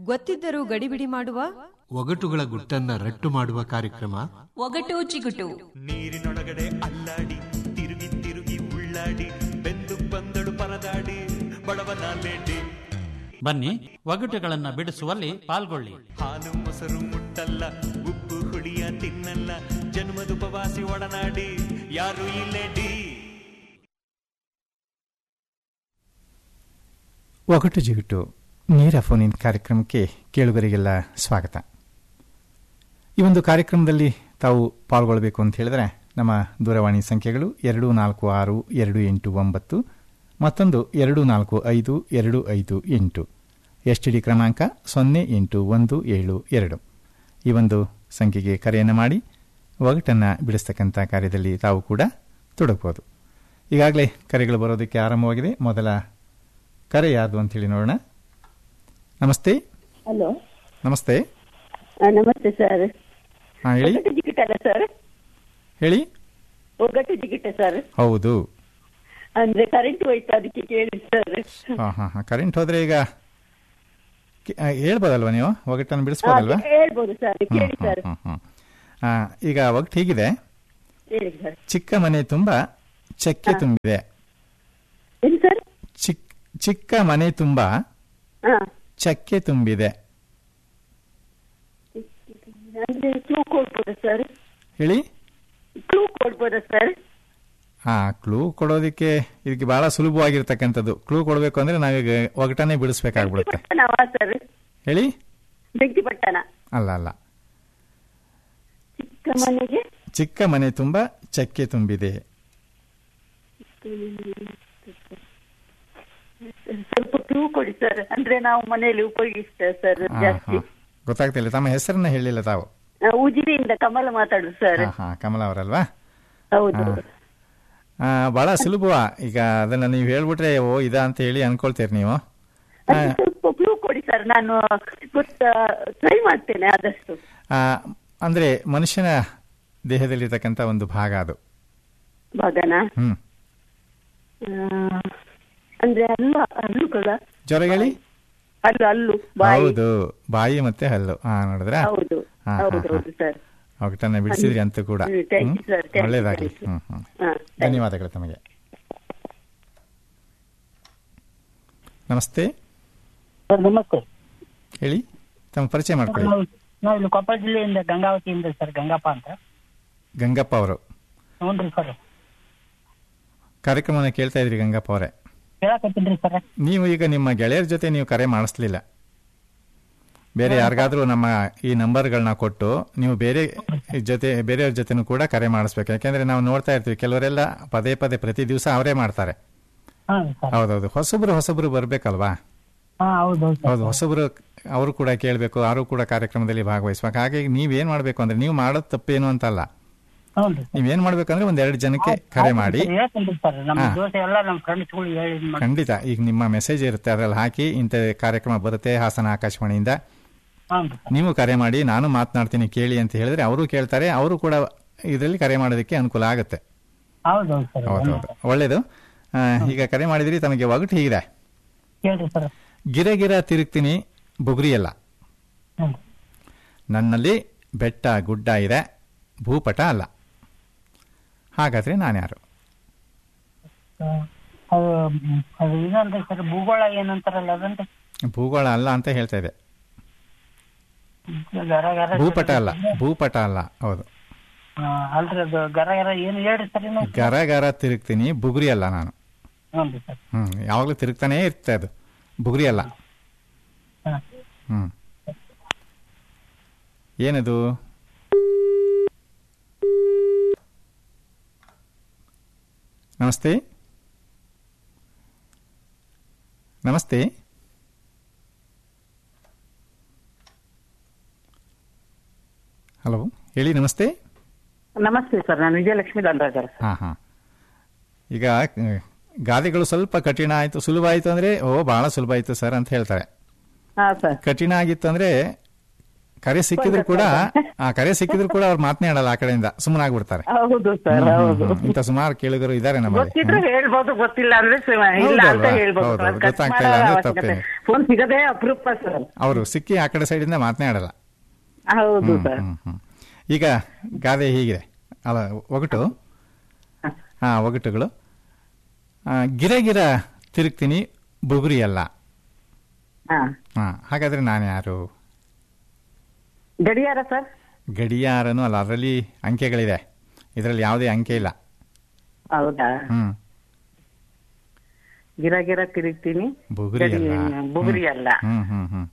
ಗೊತ್ತಿದ್ದರೂ ಗಡಿಬಿಡಿ ಮಾಡುವ ಒಗಟುಗಳ ಗುಟ್ಟನ್ನ ರಟ್ಟು ಮಾಡುವ ಕಾರ್ಯಕ್ರಮ ಒಗಟು ಚಿಗುಟು ನೀರಿನೊಳಗಡೆ ಅಲ್ಲಾಡಿ ತಿರುಗಿ ತಿರುಗಿ ಉಳ್ಳಾಡಿ ಬೆಂದು ಬಂದಳು ಪರದಾಡಿ ಬಡವನ ಬೇಡಿ ಬನ್ನಿ ಒಗಟುಗಳನ್ನ ಬಿಡಿಸುವಲ್ಲಿ ಪಾಲ್ಗೊಳ್ಳಿ ಹಾಲು ಮೊಸರು ಮುಟ್ಟಲ್ಲ ಉಪ್ಪು ಹುಳಿಯ ತಿನ್ನಲ್ಲ ಜನ್ಮದುಪವಾಸಿ ಒಡನಾಡಿ ಯಾರು ಇಲ್ಲೇಡಿ ಒಗಟು ಜಿಗುಟು ನೇರ ಫೋನ್ ಇನ್ ಕಾರ್ಯಕ್ರಮಕ್ಕೆ ಕೇಳುಗರಿಗೆಲ್ಲ ಸ್ವಾಗತ ಈ ಒಂದು ಕಾರ್ಯಕ್ರಮದಲ್ಲಿ ತಾವು ಪಾಲ್ಗೊಳ್ಳಬೇಕು ಅಂತ ಹೇಳಿದ್ರೆ ನಮ್ಮ ದೂರವಾಣಿ ಸಂಖ್ಯೆಗಳು ಎರಡು ನಾಲ್ಕು ಆರು ಎರಡು ಎಂಟು ಒಂಬತ್ತು ಮತ್ತೊಂದು ಎರಡು ನಾಲ್ಕು ಐದು ಎರಡು ಐದು ಎಂಟು ಎಸ್ ಟಿ ಡಿ ಕ್ರಮಾಂಕ ಸೊನ್ನೆ ಎಂಟು ಒಂದು ಏಳು ಎರಡು ಈ ಒಂದು ಸಂಖ್ಯೆಗೆ ಕರೆಯನ್ನು ಮಾಡಿ ಒಗಟನ್ನು ಬಿಡಿಸ್ತಕ್ಕಂಥ ಕಾರ್ಯದಲ್ಲಿ ತಾವು ಕೂಡ ತೊಡಗಬಹುದು ಈಗಾಗಲೇ ಕರೆಗಳು ಬರೋದಕ್ಕೆ ಆರಂಭವಾಗಿದೆ ಮೊದಲ ಕರೆ ಯಾರ್ದು ಅಂತೇಳಿ ನೋಡೋಣ ನಮಸ್ತೆ ಹಲೋ ನಮಸ್ತೆ ನಮಸ್ತೆ ಸರ್ ಹಾಂ ಹೇಳಿ ಒಗಟು ಜಿಗಿಟ್ ಅಲ್ಲ ಸರ್ ಹೇಳಿ ಒಗಟು ಜಿಗಿಟ ಸರ್ ಹೌದು ಅಂದ್ರೆ ಕರೆಂಟ್ ಹೋಯ್ತು ಅದಕ್ಕೆ ಕೇಳಿ ಸರ್ ಹಾಂ ಹಾಂ ಹಾಂ ಕರೆಂಟ್ ಹೋದ್ರೆ ಈಗ ಕೆ- ಆ, ಹೇಳ್ಬೋದಲ್ವಾ ನೀವು ಒಗಟನ್ನು ಬಿಡಿಸ್ಬೋದಲ್ವಾ ಹೇಳ್ಬೋದು ಸರ್ ಹ್ಮ್, ಕೇಳಿ ಹ್ಮ್, ಸರ್ ಹ್ಮ್, ಹ್ಮ್. ಆ, ಈಗ ಒಗಟು ಹೀಗಿದೆ ಹೇಳಿ ಸರ್ ಚಿಕ್ಕ ಮನೆ ತುಂಬ ಚಕ್ಕೆ ತುಂಬಿದೆ ಏನು ಸರ್ ಚಿಕ್ ಚಿಕ್ಕ ಮನೆ ತುಂಬ ಹಾ ಚಕ್ಕೆ ತುಂಬಿದೆ ಅಂದ್ರೆ ಕ್ಲೂ ಕೊಡ್ಬೋದಾ ಸರ್ ಹೇಳಿ ಕ್ಲೂ ಕೊಡ್ಬೋದಾ ಸರ್ ಹಾ ಕ್ಲೂ ಕೊಡೋದಕ್ಕೆ ಇದಕ್ಕೆ ಬಹಳ ಸುಲಭವಾಗಿರ್ತಕ್ಕಂಥದ್ದು ಕ್ಲೂ ಕೊಡಬೇಕು ಅಂದ್ರೆ ನಾವೀಗ ಒಗಟನ್ನೇ ಬಿಡಿಸ್ಬೇಕಾಗ್ಬಿಡುತ್ತೆ ಪಟ್ಟಣವಾ ಸರ್ ಹೇಳಿ ಬೆಂಕಿ ಪಟ್ಟಣ ಅಲ್ಲ ಅಲ್ಲ ಚಿಕ್ಕ ಮನೆಗೆ ಚಿಕ್ಕ ಮನೆ ತುಂಬ ಚಕ್ಕೆ ತುಂಬಿದೆ ಸ್ವಲ್ಪ ಕ್ಲೂ ಕೊಡಿ ಸರ್ ಅಂದ್ರೆ ನಾವು ಮನೆಯಲ್ಲಿ ಉಪಯೋಗಿಸ್ತೇವೆ ಸರ್ ಹಾ, ಜಾಸ್ತಿ ಹಾ. ಗೊತ್ತಾಗ್ತಿಲ್ಲ ತಮ್ಮ ಹೆಸರನ್ನ ಹೇಳಿಲ್ಲ ತಾವು ಆ, ಉಜಿರೆಯಿಂದ ಕಮಲ ಮಾತಾಡುದು ಸರ್ ಹಾ ಹಾ ಕಮಲ ಅವರಲ್ವಾ ಹೌದು ಹಾ. ಆ, ಬಹಳ ಸುಲಭ ಈಗ ಅದನ್ನ ನೀವು ಹೇಳ್ಬಿಟ್ರೆ ಓ ಇದಾ ಅಂತ ಹೇಳಿ ಅನ್ಕೊಳ್ತೀರಿ ನೀವು ಆ, ಅದು ಸ್ವಲ್ಪ ಕ್ಲೂ ಕೊಡಿ ಸರ್ ನಾನು ಗೊತ್ತ ಟ್ರೈ ಮಾಡ್ತೇನೆ ಆದಷ್ಟು ಆ, ಅಂದ್ರೆ ಮನುಷ್ಯನ ದೇಹದಲ್ಲಿರ್ತಕ್ಕಂಥ ಒಂದು ಭಾಗ ಅದು ಭಾಗನ ಹ್ಮ್ ಅಂದ್ರೆ ಅಲ್ಲ ಹಲ್ಲುಗಳ ಜೊರಗಳಿ ಹಲ್ಲು ಹಲ್ಲು ಬಾಯಿ ಹೌದು ಬಾಯಿ ಮತ್ತೆ ಹಲ್ಲು ಹಾ ನೋಡಿದ್ರ ಹೌದು ಹಾ, ಹಾ, ಹೌದು ಹಾ. ಹೌದು ಸರ್ ಒಗಟನ್ನ ಬಿಡಿಸಿದ್ರಿ ಅಂತೂ ಕೂಡ ಹ್ಮ್, thank you, hmm? sir. Thank you, ಒಳ್ಳೇದಾಗ್ಲಿ thank you. ಹ್ಮ್ ಹ್ಮ್ ಹಾ, thank you. ಧನ್ಯವಾದಗಳು ತಮಗೆ ನಮಸ್ತೆ ಸರ್ ನಮಸ್ತೆ ಹೇಳಿ ತಮ್ಮ ಪರಿಚಯ ಮಾಡ್ಕೊಳ್ಳಿ ನಾವು ನಾವು ಇಲ್ಲಿ ಕೊಪ್ಪಳ ಜಿಲ್ಲೆಯಿಂದ ಗಂಗಾವತಿಯಿಂದ ಸರ್ ಗಂಗಪ್ಪ ಅಂತ ಗಂಗಪ್ಪ ಅವರು ಹ್ಞೂ ಸರ್ ಕಾರ್ಯಕ್ರಮನ ಕೇಳ್ತಾ ಇದ್ರಿ ಗಂಗಪ್ಪ ಅವರೇ ಹೇಳಕತ್ತೀನಿ ಸರ್ ನೀವು ಈಗ ನಿಮ್ಮ ಗೆಳೆಯರ ಜೊತೆ ನೀವು ಕರೆ ಮಾಡಿಸ್ಲಿಲ್ಲ ಬೇರೆ ಯಾರಿಗಾದ್ರೂ ನಮ್ಮ ಈ ನಂಬರ್ಗಳನ್ನ ಕೊಟ್ಟು ನೀವು ಬೇರೆ ಜೊತೆ ಬೇರೆಯವ್ರ ಜೊತೆನೂ ಕೂಡ ಕರೆ ಮಾಡಿಸ್ಬೇಕು ಯಾಕೆಂದ್ರೆ ನಾವು ನೋಡ್ತಾ ಇರ್ತೀವಿ ಕೆಲವರೆಲ್ಲ ಪದೇ ಪದೇ ಪ್ರತಿ ದಿವಸ ಅವರೇ ಮಾಡ್ತಾರೆ ಹಾಂ ಸರ್ ಹೌದೌದು ಹೊಸಬ್ರು ಹೊಸಬ್ರು ಬರ್ಬೇಕಲ್ವಾ ಹಾಂ ಹೌದು ಹೌದು ಹೌದು ಹೊಸಬ್ರು ಅವರು ಕೂಡ ಕೇಳಬೇಕು ಅವರು ಕೂಡ ಕಾರ್ಯಕ್ರಮದಲ್ಲಿ ಭಾಗವಹಿಸ್ಬೇಕು ಹಾಗಾಗಿ ನೀವೇನ್ ಮಾಡ್ಬೇಕು ಅಂದ್ರೆ ನೀವು ಮಾಡೋದು ತಪ್ಪೇನು ಅಂತಲ್ಲ ಹ್ಞೂ ರೀ ನೀವೇನ್ ಮಾಡ್ಬೇಕಂದ್ರೆ ಒಂದೆರಡು ಜನಕ್ಕೆ ಕರೆ ಮಾಡಿ ಹೇಳ್ತೀನಿ ಸರ್ ನಮ್ಮ ಹಾ. ದೋಸ್ತ ಎಲ್ಲ ನಮ್ಮ ಫ್ರೆಂಡ್ಸ್ಗಳು ಹೇಳಿ ಇದ್ ಮಾಡಿ ಖಂಡಿತ ಈಗ ನಿಮ್ಮ ಮೆಸೇಜ್ ಇರುತ್ತೆ ಅದ್ರಲ್ಲಿ ಹಾಕಿ ಇಂಥ ಕಾರ್ಯಕ್ರಮ ಬರುತ್ತೆ ಹಾಸನ ಆಕಾಶವಾಣಿಯಿಂದ ಹ್ಞೂ ರೀ ನೀವು ಕರೆ ಮಾಡಿ ನಾನು ಮಾತನಾಡ್ತೀನಿ ಕೇಳಿ ಅಂತ ಹೇಳಿದ್ರೆ ಅವರು ಕೇಳ್ತಾರೆ ಅವರು ಕೂಡ ಇದರಲ್ಲಿ ಕರೆ ಮಾಡೋದಕ್ಕೆ ಅನುಕೂಲ ಆಗುತ್ತೆ ಹೌದು ಹೌದು ಸರ್ ಹೌದೌದು ಒಳ್ಳೇದು ಆ, ಈಗ ಕರೆ ಮಾಡಿದ್ರಿ ತಮಗೆ ಒಗಟು ಹೀಗಿದೆ ಹೇಳ್ರಿ ಸರ್ ಗಿರ ಗಿರ ತಿರುಗ್ತೀನಿ ಬುಗುರಿಯಲ್ಲ ಹ್ಞೂ ನನ್ನಲ್ಲಿ ಬೆಟ್ಟ ಗುಡ್ಡ ಇದೆ ಭೂಪಟ ಅಲ್ಲ ಹಾಗಾದ್ರೆ ನಾನ್ಯಾರು ಅದು ಅದು ಇದನ್ರಿ ಸರ್ ಭೂಗೋಳ ಏನಂತಾರಲ್ಲ ಅದನ್ರಿ ಭೂಗೋಳ ಅಲ್ಲ ಅಂತ ಹೇಳ್ತಾ ಇದೆ ಗರ ಗರ ಭೂಪಟ ಅಲ್ಲ ಭೂಪಟ ಅಲ್ಲ ಹೌದು ಹಾ, ಅಲ್ರಿ ಅದು ಗರ ಗರ ಏನು ಹೇಳ್ರಿ ಸರ್ ಇನ್ನು ಗರ ಗರ ತಿರುಗ್ತೀನಿ ಬುಗುರಿ ಅಲ್ಲ ನಾನು ಹ್ಞೂ ರೀ ಸರ್ ಹ್ಮ್ ಯಾವಾಗಲೂ ತಿರುಗ್ತಾನೇ ಇರುತ್ತೆ ಅದು ಬುಗುರಿ ಅಲ್ಲ ಹಾಂ ಹ್ಮ್ ಏನದು ನಮಸ್ತೆ ನಮಸ್ತೆ ಹಲೋ ಹೇಳಿ ನಮಸ್ತೆ ನಮಸ್ತೆ ಸರ್ ನಾನು ವಿಜಯಲಕ್ಷ್ಮಿ ದಂಡರಾಜರ್ ಹಾ ಹಾ ಈಗ ಆ, ಗಾದೆಗಳು ಸ್ವಲ್ಪ ಕಠಿಣ ಆಯ್ತು ಸುಲಭ ಆಯ್ತು ಅಂದ್ರೆ ಓ ಬಹಳ ಸುಲಭ ಆಯ್ತು ಸರ್ ಅಂತ ಹೇಳ್ತಾರೆ ಹಾ ಸರ್ ಕಠಿಣ ಆಗಿತ್ತು ಅಂದ್ರೆ ಕರೆ ಸಿಕ್ಕಿದ್ರು ಕೂಡ ಆ ಕರೆ ಸಿಕ್ಕಿದ್ರು ಕೂಡ ಅವ್ರು ಮಾತನಾಡಲ್ಲ ಆ ಕಡೆಯಿಂದ ಸುಮ್ಮನಾಗ್ಬಿಡ್ತಾರೆ ಹೌದು ಸರ್ ಹೌದು ಇಂಥ ಸುಮಾರು ಕೇಳುಗರು ಇದ್ದಾರೆ ನಮ್ಮಲ್ಲಿ ಗೊತ್ತಿದ್ರು ಹೇಳ್ಬೋದು ಗೊತ್ತಿಲ್ಲ ಅಂದ್ರೆ ಸ- ಇಲ್ಲ ಅಂತ ಹೌದಲ್ವಾ? ಹೇಳ್ಬೋದು ಹೌದು, ಸರ್. ಕಟ್ ಗೊತ್ತಾಗ್ತಾ ಇಲ್ಲ ಮಾಡೋ ಅಂದ್ರೆ ಅವಶ್ಯಕತೆ. ತಪ್ಪೇನು? ಫೋನ್ ಸಿಗದೆ ಅಪರೂಪ ಸರ್ ಅವರು ಸಿಕ್ಕಿ ಆ ಕಡೆ ಸೈಡಿಂದ ಮಾತನಾಡಲ್ಲ ಹೌದು ಹ್ಮ್, ಸರ್ ಹ್ಮ್, ಹ್ಮ್. ಈಗ ಗಾದೆ ಹೀಗಿದೆ ಅಲ್ಲ ಒಗಟು ಹಾ ಒಗಟುಗಳು ಆ, ಗಿರ ಗಿರ ತಿರುಗ್ತೀನಿ ಬುಗುರಿ ಅಲ್ಲ ಹಾ ಹಾ ಹಾಗಾದ್ರೆ ನಾನು ಯಾರು ಗಡಿಯಾರ ಸರ್ ಗಡಿಯಾರನು ಅಲ್ಲ ಅದರಲ್ಲಿ ಅಂಕೆಗಳಿದೆ ಇದರಲ್ಲಿ ಯಾವುದೇ ಅಂಕೆ ಇಲ್ಲ ಹೌದಾ ಹ್ಮ್ ಗಿರ ಗಿರ ತಿರುಗ್ತೀನಿ ಬುಗುರಿ ಗಡಿ- ಅಲ್ಲ ಬುಗುರಿ ಅಲ್ಲ ಹ್ಮ್ ಹ್ಮ್ ಹ್ಮ್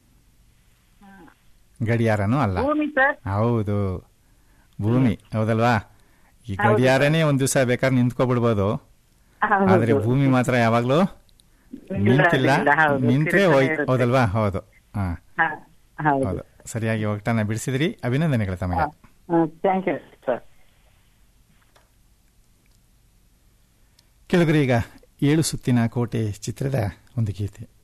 ಗಡಿಯಾರನೂ ಅಲ್ಲ ಭೂಮಿ ಸರ್ ಹೌದು ಭೂಮಿ ಹೌದಲ್ವಾ ಈ ಗಡಿಯಾರನೇ ಒಂದ್ ದಿವಸ ಬೇಕಾದ್ರೆ ನಿಂತ್ಕೊಬಿಡ್ಬೋದು ಹೌದು. ಆದ್ರೆ ಭೂಮಿ ಮಾತ್ರ ಯಾವಾಗ್ಲೂ ನಿಂತಿಲ್ಲ ಇಲ್ಲ, ಹೌದು. ನಿಂತ್ರೆ ತಿರುಗ್ತಾನೆ ಹೋಯ್ ಇರುತ್ತೆ. ಹೌದಲ್ವಾ ಹೌದು ಹಾ ಹಾ, ಹೌದು ಹೌದು ಸರಿಯಾಗಿ ಒಗಟನ್ನ ಬಿಡಿಸಿದ್ರಿ ಅಭಿನಂದನೆಗಳು ತಮಗೆ ಥ್ಯಾಂಕ್ ಯು ಸರ್ ಕೆಳಗರೆ ಈಗ ಏಳು ಸುತ್ತಿನ ಕೋಟೆ ಚಿತ್ರದ ಒಂದು ಗೀತೆ